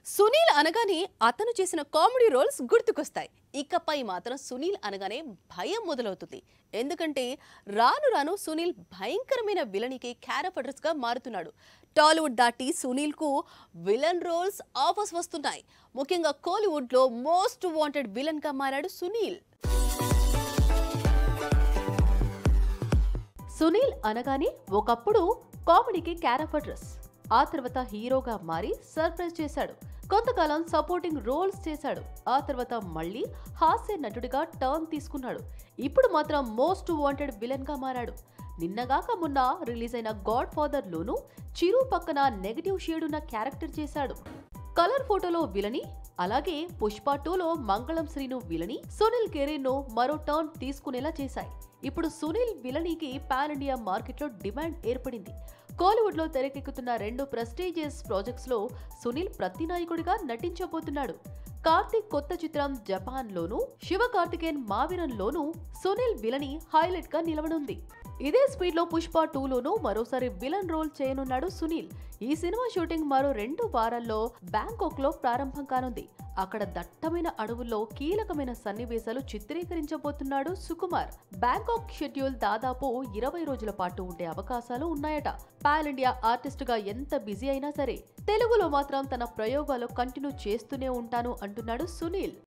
సునీల్ అనగానే అతను చేసిన కామెడీ రోల్స్ గుర్తుకొస్తాయి ఇకపై మాత్రం సునీల్ అనగానే భయం మొదలవుతుంది ఎందుకంటే రాను రాను సునీల్ భయంకరమైన విలనికి క్యారఫటర్స్ గా మారుతున్నాడు టాలీవుడ్ దాటి సునీల్ కు విలన్ రోల్స్ ఆఫర్స్ వస్తున్నాయి ముఖ్యంగా కోలీవుడ్ లో మోస్ట్ వాంటెడ్ విలన్ గా మారాడు సునీల్ సునీల్ అనగానే ఒకప్పుడు కామెడీకి క్యారఫడ్రస్ ఆ తర్వాత హీరోగా మారి సర్ప్రైజ్ చేశాడు కొంతకాలం సపోర్టింగ్ రోల్స్ చేశాడు ఆ తర్వాత మళ్ళీ హాస్య నటుడిగా టర్న్ తీసుకున్నాడు ఇప్పుడు మాత్రం మోస్ట్ వాంటెడ్ విలన్ గా మారాడు నిన్నగాక మొన్న రిలీజ్ అయిన గాడ్ ఫాదర్ లోను చిరు పక్కన నెగటివ్ షేడ్ ఉన్న క్యారెక్టర్ చేశాడు కలర్ ఫోటోలో విలని అలాగే పుష్ప టూలో మంగళం శ్రీను విలని సునీల్ కెరీర్ ను మరో టర్న్ తీసుకునేలా చేశాయి ఇప్పుడు సునీల్ విలనీకి పాన్ ఇండియా మార్కెట్లో డిమాండ్ ఏర్పడింది కోలీవుడ్ లో తెరకెక్కుతున్న రెండు ప్రెస్టీజియస్ ప్రాజెక్ట్స్ లో సునీల్ ప్రతినాయకుడిగా నటించబోతున్నాడు కార్తీక్ కొత్త చిత్రం జపాన్ లోను శివ కార్తికేయన్ మావిరన్ లోను సునీల్ విలని హైలైట్ గా నిలవనుంది ఇదే స్పీడ్ లో పుష్ప టూలోనూ మరోసారి విలన్ రోల్ చేయనున్నాడు సునీల్ ఈ సినిమా షూటింగ్ మరో రెండు వారాల్లో బ్యాంకాక్ లో ప్రారంభం కానుంది అక్కడ దట్టమైన అడవుల్లో కీలకమైన సన్నివేశాలు చిత్రీకరించబోతున్నాడు సుకుమార్ బ్యాంకాక్ షెడ్యూల్ దాదాపు ఇరవై రోజుల పాటు ఉండే అవకాశాలు ఉన్నాయట పాల్ ఇండియా ఆర్టిస్ట్ గా ఎంత బిజీ అయినా సరే తెలుగులో మాత్రం తన ప్రయోగాలు కంటిన్యూ చేస్తూనే ఉంటాను అంటున్నాడు సునీల్